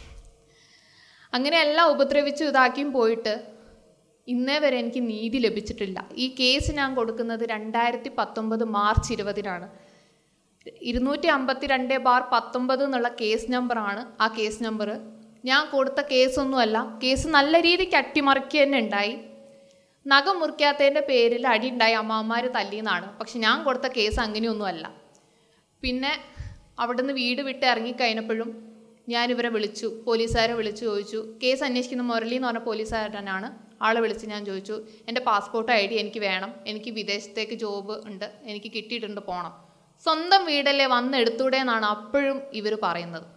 അങ്ങനെ എല്ലാം ഉപദ്രവിച്ചു ഇതാക്കിയും പോയിട്ട് ഇന്നേ വരെ എനിക്ക് നീതി ലഭിച്ചിട്ടില്ല ഈ കേസ് ഞാൻ കൊടുക്കുന്നത് രണ്ടായിരത്തി പത്തൊമ്പത് മാർച്ച് ഇരുപതിനാണ് ഇരുന്നൂറ്റി അമ്പത്തി രണ്ട് ബാർ പത്തൊമ്പത് എന്നുള്ള കേസ് നമ്പറാണ് ആ കേസ് നമ്പർ ഞാൻ കൊടുത്ത കേസൊന്നുമല്ല കേസ് നല്ല രീതിക്ക് അട്ടിമറിക്കുക തന്നെ ഉണ്ടായി നഖം മുറിക്കാത്തതിൻ്റെ പേരിൽ അടി ഉണ്ടായി അമ്മമാർ തല്ലിയെന്നാണ് പക്ഷെ ഞാൻ കൊടുത്ത കേസ് അങ്ങനെയൊന്നുമല്ല പിന്നെ അവിടുന്ന് വീട് വിട്ട് ഇറങ്ങിക്കഴിഞ്ഞപ്പോഴും ഞാൻ ഇവരെ വിളിച്ചു പോലീസുകാരെ വിളിച്ചു ചോദിച്ചു കേസ് അന്വേഷിക്കുന്ന മുരളി എന്ന് പറഞ്ഞ പോലീസുകാരനാണ് ആളെ വിളിച്ച് ഞാൻ ചോദിച്ചു എൻ്റെ പാസ്പോർട്ട് ഐ ഡി എനിക്ക് വേണം എനിക്ക് വിദേശത്തേക്ക് ജോബ് ഉണ്ട് എനിക്ക് കിട്ടിയിട്ടുണ്ട് പോകണം സ്വന്തം വീടല്ലേ വന്ന് എടുത്തൂടെ എന്നാണ് അപ്പോഴും ഇവർ പറയുന്നത്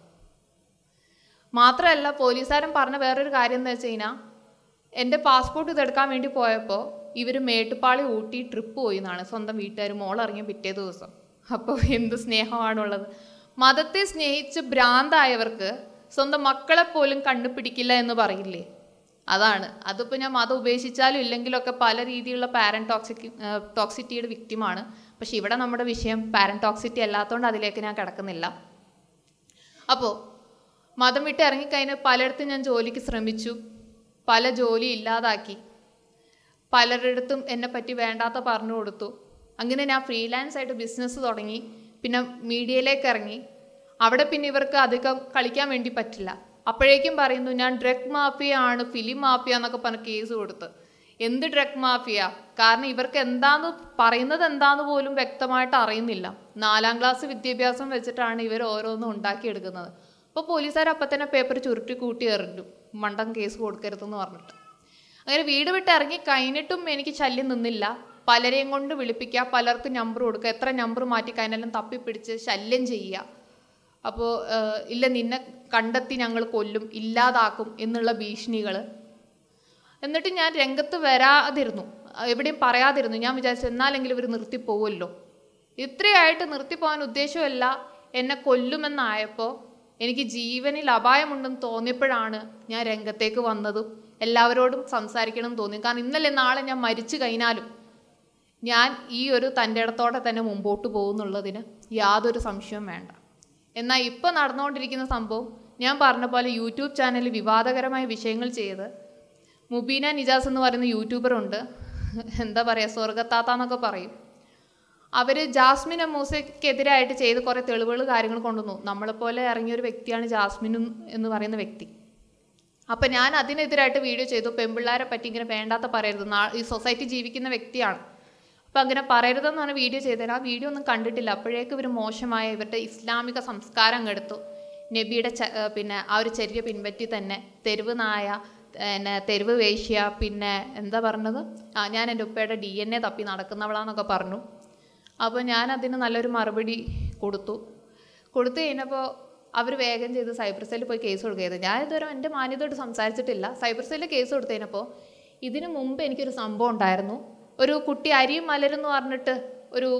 മാത്രമല്ല പോലീസുകാരൻ പറഞ്ഞ വേറൊരു കാര്യം എന്താ വെച്ച് കഴിഞ്ഞാൽ എൻ്റെ പാസ്പോർട്ട് ഇതെടുക്കാൻ വേണ്ടി പോയപ്പോൾ ഇവർ മേട്ടുപ്പാളി ഊട്ടി ട്രിപ്പ് പോയി എന്നാണ് സ്വന്തം വീട്ടുകാർ മോളിറങ്ങിയ പിറ്റേ ദിവസം അപ്പോൾ എന്ത് സ്നേഹമാണുള്ളത് മതത്തെ സ്നേഹിച്ച് ഭ്രാന്തായവർക്ക് സ്വന്തം മക്കളെ പോലും കണ്ടുപിടിക്കില്ല എന്ന് പറയില്ലേ അതാണ് അതിപ്പോൾ ഞാൻ മതം ഉപേക്ഷിച്ചാലും ഇല്ലെങ്കിലൊക്കെ പല രീതിയിലുള്ള പാരന്റ് ടോക്സിക് ടോക്സിറ്റിയുടെ വിക്റ്റിമാണ് പക്ഷെ ഇവിടെ നമ്മുടെ വിഷയം പാരന്റ് ടോക്സിറ്റി അല്ലാത്തതുകൊണ്ട് അതിലേക്ക് ഞാൻ കിടക്കുന്നില്ല അപ്പോൾ മതം വിട്ട് ഇറങ്ങിക്കഴിഞ്ഞ് പലയിടത്തും ഞാൻ ജോലിക്ക് ശ്രമിച്ചു പല ജോലി ഇല്ലാതാക്കി പലരിടത്തും എന്നെ പറ്റി വേണ്ടാത്ത പറഞ്ഞു കൊടുത്തു അങ്ങനെ ഞാൻ ഫ്രീലാൻസ് ആയിട്ട് ബിസിനസ് തുടങ്ങി പിന്നെ മീഡിയയിലേക്ക് ഇറങ്ങി അവിടെ പിന്നെ ഇവർക്ക് അധികം കളിക്കാൻ വേണ്ടി പറ്റില്ല അപ്പോഴേക്കും പറയുന്നു ഞാൻ ഡ്രഗ് മാഫിയ ആണ് ഫിലിം മാഫിയ എന്നൊക്കെ പറഞ്ഞ് കേസ് കൊടുത്ത് എന്ത് ഡ്രഗ് മാഫിയ കാരണം ഇവർക്ക് എന്താന്ന് പറയുന്നത് എന്താന്ന് പോലും വ്യക്തമായിട്ട് അറിയുന്നില്ല നാലാം ക്ലാസ് വിദ്യാഭ്യാസം വെച്ചിട്ടാണ് ഇവർ ഓരോന്നും ഉണ്ടാക്കിയെടുക്കുന്നത് അപ്പോൾ പോലീസുകാർ അപ്പം തന്നെ പേപ്പർ ചുരുട്ടി കൂട്ടി എറിഞ്ഞു മണ്ടൻ കേസ് കൊടുക്കരുതെന്ന് പറഞ്ഞിട്ട് അങ്ങനെ വീട് വിട്ട് ഇറങ്ങി കഴിഞ്ഞിട്ടും എനിക്ക് ശല്യം നിന്നില്ല പലരെയും കൊണ്ട് വിളിപ്പിക്കുക പലർക്കും നമ്പർ കൊടുക്കുക എത്ര നമ്പർ മാറ്റി കഴിഞ്ഞാലും തപ്പിപ്പിടിച്ച് ശല്യം ചെയ്യുക അപ്പോൾ ഇല്ല നിന്നെ കണ്ടെത്തി ഞങ്ങൾ കൊല്ലും ഇല്ലാതാക്കും എന്നുള്ള ഭീഷണികൾ എന്നിട്ട് ഞാൻ രംഗത്ത് വരാതിരുന്നു എവിടെയും പറയാതിരുന്നു ഞാൻ വിചാരിച്ചു എന്നാലെങ്കിലും ഇവർ നിർത്തിപ്പോവുമല്ലോ ഇത്രയായിട്ട് നിർത്തിപ്പോകാൻ ഉദ്ദേശമല്ല എന്നെ കൊല്ലുമെന്നായപ്പോൾ എനിക്ക് ജീവനിൽ അപായമുണ്ടെന്ന് തോന്നിയപ്പോഴാണ് ഞാൻ രംഗത്തേക്ക് വന്നതും എല്ലാവരോടും സംസാരിക്കണം എന്ന് തോന്നി കാരണം ഇന്നലെ നാളെ ഞാൻ മരിച്ചു കഴിഞ്ഞാലും ഞാൻ ഈ ഒരു തൻ്റെ ഇടത്തോടെ തന്നെ മുമ്പോട്ട് പോകുന്നുള്ളതിന് യാതൊരു സംശയവും വേണ്ട എന്നാൽ ഇപ്പോൾ നടന്നുകൊണ്ടിരിക്കുന്ന സംഭവം ഞാൻ പറഞ്ഞ പോലെ യൂട്യൂബ് ചാനലിൽ വിവാദകരമായ വിഷയങ്ങൾ ചെയ്ത് മുബീന നിജാസ് എന്ന് പറയുന്ന യൂട്യൂബർ ഉണ്ട് എന്താ പറയുക സ്വർഗത്താത്ത എന്നൊക്കെ പറയും അവർ ജാസ്മിൻ മൂസയ്ക്കെതിരായിട്ട് ചെയ്ത് കുറേ തെളിവുകൾ കാര്യങ്ങൾ കൊണ്ടുവന്നു നമ്മളെപ്പോലെ ഇറങ്ങിയ ഒരു വ്യക്തിയാണ് ജാസ്മിൻ എന്ന് പറയുന്ന വ്യക്തി അപ്പം ഞാൻ അതിനെതിരായിട്ട് വീഡിയോ ചെയ്തു പെൺപിള്ളേരെ പറ്റി ഇങ്ങനെ വേണ്ടാത്ത പറയരുത് നാ ഈ സൊസൈറ്റി ജീവിക്കുന്ന വ്യക്തിയാണ് അപ്പം അങ്ങനെ പറയരുതെന്ന് പറഞ്ഞ വീഡിയോ ചെയ്തത് ആ വീഡിയോ ഒന്നും കണ്ടിട്ടില്ല അപ്പോഴേക്കും ഇവർ മോശമായ ഇവരുടെ ഇസ്ലാമിക സംസ്കാരം അങ്ങ് എടുത്തു നബിയുടെ ച ഏർ പിന്നെ ആ ഒരു ചര്യ പിൻപറ്റി തന്നെ തെരുവ് നായ പിന്നെ തെരുവ് വേശ്യ പിന്നെ എന്താ പറഞ്ഞത് ആ ഞാൻ എൻ്റെ ഉപ്പയുടെ ഡി എൻ എ തപ്പി നടക്കുന്നവളാന്നൊക്കെ പറഞ്ഞു അപ്പോൾ ഞാൻ അതിന് നല്ലൊരു മറുപടി കൊടുത്തു കൊടുത്തു കഴിഞ്ഞപ്പോൾ അവർ വേഗം ചെയ്ത് സൈബർ സെല്ലിൽ പോയി കേസ് കൊടുക്കുകയത് ഞാൻ ഇതുവരെ എൻ്റെ മാന്യതയോട് സംസാരിച്ചിട്ടില്ല സൈബർ സെല്ലിൽ കേസ് കൊടുത്തു കഴിഞ്ഞപ്പോൾ ഇതിനു മുമ്പ് എനിക്കൊരു സംഭവം ഉണ്ടായിരുന്നു ഒരു കുട്ടി അരിയും മലരും എന്ന് പറഞ്ഞിട്ട് ഒരു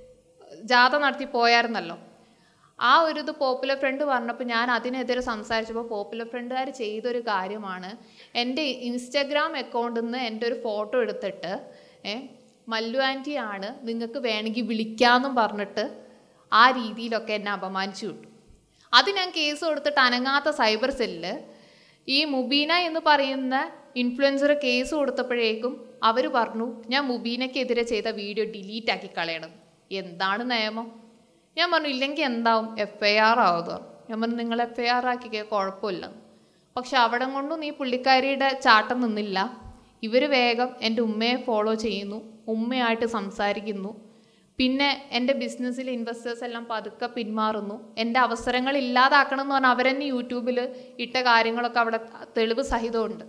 ജാഥ നടത്തി പോയായിരുന്നല്ലോ ആ ഒരു ഇത് പോപ്പുലർ ഫ്രണ്ട് പറഞ്ഞപ്പോൾ ഞാൻ അതിനെതിരെ സംസാരിച്ചപ്പോൾ പോപ്പുലർ ഫ്രണ്ടുകാർ ചെയ്തൊരു കാര്യമാണ് എൻ്റെ ഇൻസ്റ്റഗ്രാം അക്കൗണ്ടിൽ നിന്ന് എൻ്റെ ഒരു ഫോട്ടോ എടുത്തിട്ട് ഏ മല്ലു ആൻറ്റി ആണ് നിങ്ങൾക്ക് വേണമെങ്കിൽ വിളിക്കാമെന്നും പറഞ്ഞിട്ട് ആ രീതിയിലൊക്കെ എന്നെ അപമാനിച്ചു വിട്ടു അത് ഞാൻ കേസ് കൊടുത്തിട്ട് അനങ്ങാത്ത സൈബർ സെല്ല് ഈ മുബീന എന്ന് പറയുന്ന ഇൻഫ്ലുവൻസർ കേസ് കൊടുത്തപ്പോഴേക്കും അവർ പറഞ്ഞു ഞാൻ മുബീനയ്ക്കെതിരെ ചെയ്ത വീഡിയോ ഡിലീറ്റ് ആക്കി കളയണം എന്താണ് നിയമം ഞാൻ പറഞ്ഞു ഇല്ലെങ്കിൽ എന്താവും എഫ് ഐ ആർ ആവുക ഞാൻ പറഞ്ഞു നിങ്ങൾ എഫ് ഐ ആർ ആക്കിക്കോ കുഴപ്പമില്ല പക്ഷെ അവിടെ കൊണ്ടും ഈ പുള്ളിക്കാരിയുടെ ചാട്ടം നിന്നില്ല ഇവർ വേഗം എൻ്റെ ഉമ്മയെ ഫോളോ ചെയ്യുന്നു ഉമ്മയായിട്ട് സംസാരിക്കുന്നു പിന്നെ എൻ്റെ ബിസിനസ്സിൽ ഇൻവെസ്റ്റേഴ്സ് എല്ലാം പതുക്കെ പിന്മാറുന്നു എൻ്റെ അവസരങ്ങൾ ഇല്ലാതാക്കണം എന്ന് പറഞ്ഞാൽ അവരെന്നെ യൂട്യൂബിൽ ഇട്ട കാര്യങ്ങളൊക്കെ അവിടെ തെളിവ് സഹിതമുണ്ട്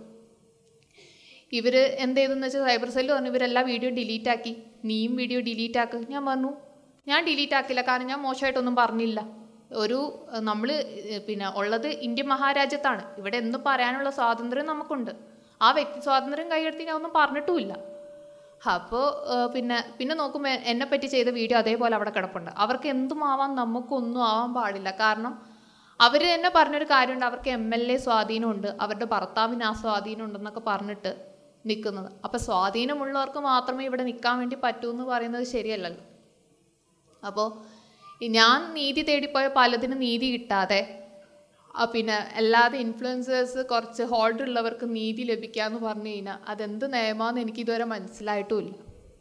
ഇവർ എന്ത് ചെയ്തെന്ന് വെച്ചാൽ സൈബർ സെല്ല് പറഞ്ഞു ഇവരെല്ലാം വീഡിയോ ഡിലീറ്റ് ആക്കി നീയും വീഡിയോ ഡിലീറ്റ് ആക്ക് ഞാൻ പറഞ്ഞു ഞാൻ ഡിലീറ്റ് ആക്കില്ല കാരണം ഞാൻ മോശമായിട്ടൊന്നും പറഞ്ഞില്ല ഒരു നമ്മൾ പിന്നെ ഉള്ളത് ഇന്ത്യ മഹാരാജ്യത്താണ് ഇവിടെ എന്ത് പറയാനുള്ള സ്വാതന്ത്ര്യം നമുക്കുണ്ട് ആ വ്യക്തി സ്വാതന്ത്ര്യം കൈയെടുത്ത് ഞാൻ ഒന്നും പറഞ്ഞിട്ടുമില്ല അപ്പോൾ പിന്നെ പിന്നെ നോക്കുമ്പോൾ എന്നെ പറ്റി ചെയ്ത വീഡിയോ അതേപോലെ അവിടെ കിടപ്പുണ്ട് അവർക്ക് എന്തും ആവാൻ നമുക്കൊന്നും ആവാൻ പാടില്ല കാരണം അവർ തന്നെ പറഞ്ഞൊരു കാര്യമുണ്ട് അവർക്ക് എം എൽ എ സ്വാധീനമുണ്ട് അവരുടെ ഭർത്താവിന് ആ സ്വാധീനം ഉണ്ടെന്നൊക്കെ പറഞ്ഞിട്ട് നിൽക്കുന്നത് അപ്പം സ്വാധീനമുള്ളവർക്ക് മാത്രമേ ഇവിടെ നിൽക്കാൻ വേണ്ടി പറ്റൂ എന്ന് പറയുന്നത് ശരിയല്ലല്ലോ അപ്പോൾ ഞാൻ നീതി തേടിപ്പോയ പലതിനും നീതി കിട്ടാതെ ആ പിന്നെ അല്ലാതെ ഇൻഫ്ലുവൻസേഴ്സ് കുറച്ച് ഹോൾഡ് ഉള്ളവർക്ക് നീതി ലഭിക്കാന്ന് പറഞ്ഞു കഴിഞ്ഞാൽ അതെന്ത് നിയമാന്ന് എനിക്ക് ഇതുവരെ മനസ്സിലായിട്ടുമില്ല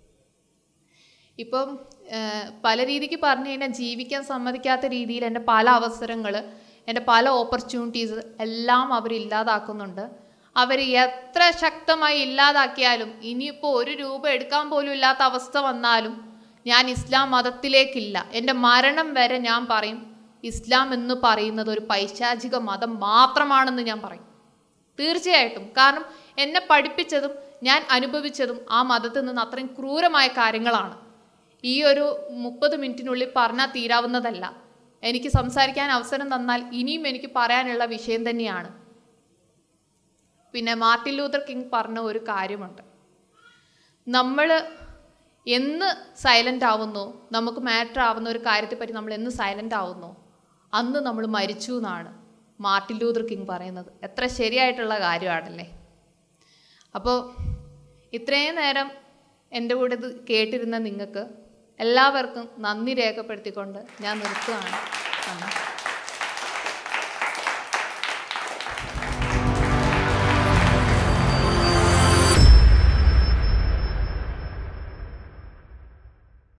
ഇപ്പം ഏഹ്, പല രീതിക്ക് പറഞ്ഞു കഴിഞ്ഞാൽ ജീവിക്കാൻ സമ്മതിക്കാത്ത രീതിയിൽ എൻ്റെ പല അവസരങ്ങൾ എൻ്റെ പല ഓപ്പർച്യൂണിറ്റീസ് എല്ലാം അവർ ഇല്ലാതാക്കുന്നുണ്ട് അവർ എത്ര ശക്തമായി ഇല്ലാതാക്കിയാലും ഇനിയിപ്പോൾ ഒരു രൂപ എടുക്കാൻ പോലും ഇല്ലാത്ത അവസ്ഥ വന്നാലും ഞാൻ ഇസ്ലാം മതത്തിലേക്കില്ല എൻ്റെ മരണം വരെ ഞാൻ പറയും ഇസ്ലാം എന്ന് പറയുന്നത് ഒരു പൈശാചിക മതം മാത്രമാണെന്ന് ഞാൻ പറയും തീർച്ചയായിട്ടും കാരണം എന്നെ പഠിപ്പിച്ചതും ഞാൻ അനുഭവിച്ചതും ആ മതത്തിൽ നിന്ന് അത്രയും ക്രൂരമായ കാര്യങ്ങളാണ് ഈ ഒരു മുപ്പത് മിനിറ്റിനുള്ളിൽ പറഞ്ഞാൽ തീരാവുന്നതല്ല എനിക്ക് സംസാരിക്കാൻ അവസരം തന്നാൽ ഇനിയും എനിക്ക് പറയാനുള്ള വിഷയം തന്നെയാണ് പിന്നെ മാർട്ടിൻ ലൂതർ കിങ് പറഞ്ഞ ഒരു കാര്യമുണ്ട് നമ്മൾ എന്ന് സൈലൻ്റ് ആവുന്നോ നമുക്ക് മാറ്റർ ആവുന്ന ഒരു കാര്യത്തെപ്പറ്റി നമ്മൾ എന്ന് സൈലൻ്റ് ആവുന്നോ അന്ന് നമ്മൾ മരിച്ചു എന്നാണ് മാർട്ടിൻ ലൂതർ കിങ് പറയുന്നത് എത്ര ശരിയായിട്ടുള്ള കാര്യമാണല്ലേ അപ്പോൾ ഇത്രയും നേരം എൻ്റെ കൂടെ ഇത് കേട്ടിരുന്ന നിങ്ങൾക്ക് എല്ലാവർക്കും നന്ദി രേഖപ്പെടുത്തിക്കൊണ്ട് ഞാൻ നിർത്തുകയാണ് നന്ദി